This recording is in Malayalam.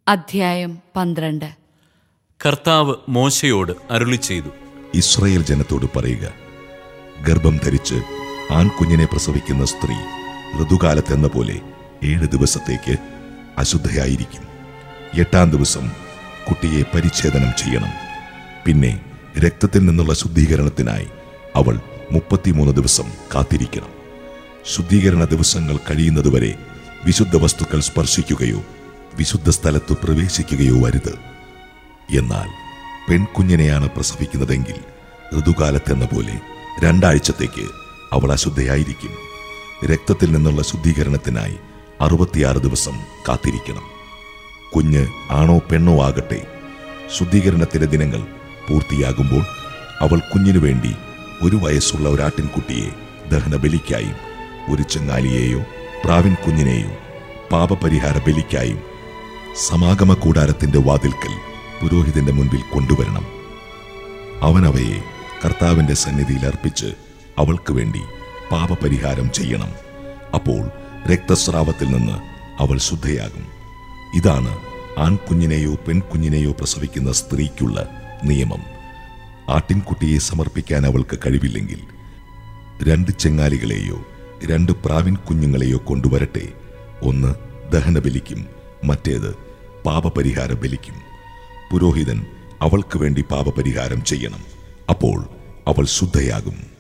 അധ്യായം പന്ത്രണ്ട് കർത്താവ് മോശയോട് അരുളി ചെയ്തു ഇസ്രയേൽ ജനത്തോട് പറയുക ഗർഭം ധരിച്ച് ആൺകുഞ്ഞിനെ പ്രസവിക്കുന്ന സ്ത്രീ ഋതുകാലത്തെന്ന പോലെ ഏഴ് ദിവസത്തേക്ക് അശുദ്ധയായിരിക്കും എട്ടാം ദിവസം കുട്ടിയെ പരിച്ഛേദനം ചെയ്യണം പിന്നെ രക്തത്തിൽ നിന്നുള്ള ശുദ്ധീകരണത്തിനായി അവൾ മുപ്പത്തിമൂന്ന് ദിവസം കാത്തിരിക്കണം ശുദ്ധീകരണ ദിവസങ്ങൾ കഴിയുന്നതുവരെ വിശുദ്ധ വസ്തുക്കൾ സ്പർശിക്കുകയോ വിശുദ്ധ സ്ഥലത്ത് പ്രവേശിക്കുകയോ അരുത് എന്നാൽ പെൺകുഞ്ഞിനെയാണ് പ്രസവിക്കുന്നതെങ്കിൽ ഋതുകാലത്തെന്ന പോലെ രണ്ടാഴ്ചത്തേക്ക് അവൾ അശുദ്ധയായിരിക്കും രക്തത്തിൽ നിന്നുള്ള ശുദ്ധീകരണത്തിനായി അറുപത്തിയാറ് ദിവസം കാത്തിരിക്കണം കുഞ്ഞ് ആണോ പെണ്ണോ ആകട്ടെ ശുദ്ധീകരണത്തിന്റെ ദിനങ്ങൾ പൂർത്തിയാകുമ്പോൾ അവൾ കുഞ്ഞിനു വേണ്ടി ഒരു വയസ്സുള്ള ഒരാട്ടിൻകുട്ടിയെ ദഹനബലിക്കായും ഒരു ചെങ്ങാലിയെയോ പ്രാവിൻ കുഞ്ഞിനെയോ പാപപരിഹാര ബലിക്കായും സമാഗമ കൂടാരത്തിന്റെ വാതിൽക്കൽ പുരോഹിതന്റെ മുൻപിൽ കൊണ്ടുവരണം അവൻ അവയെ കർത്താവിന്റെ സന്നിധിയിൽ അർപ്പിച്ച് അവൾക്ക് വേണ്ടി പാപപരിഹാരം ചെയ്യണം അപ്പോൾ രക്തസ്രാവത്തിൽ നിന്ന് അവൾ ശുദ്ധയാകും ഇതാണ് ആൺകുഞ്ഞിനെയോ പെൺകുഞ്ഞിനെയോ പ്രസവിക്കുന്ന സ്ത്രീക്കുള്ള നിയമം ആട്ടിൻകുട്ടിയെ സമർപ്പിക്കാൻ അവൾക്ക് കഴിവില്ലെങ്കിൽ രണ്ട് ചെങ്ങാലികളെയോ രണ്ട് പ്രാവിൻ കുഞ്ഞുങ്ങളെയോ കൊണ്ടുവരട്ടെ ഒന്ന് ദഹനബലിക്കും മറ്റേത് പാപപരിഹാര ബലിക്കും പുരോഹിതൻ അവൾക്ക് വേണ്ടി പാപപരിഹാരം ചെയ്യണം അപ്പോൾ അവൾ ശുദ്ധയാകും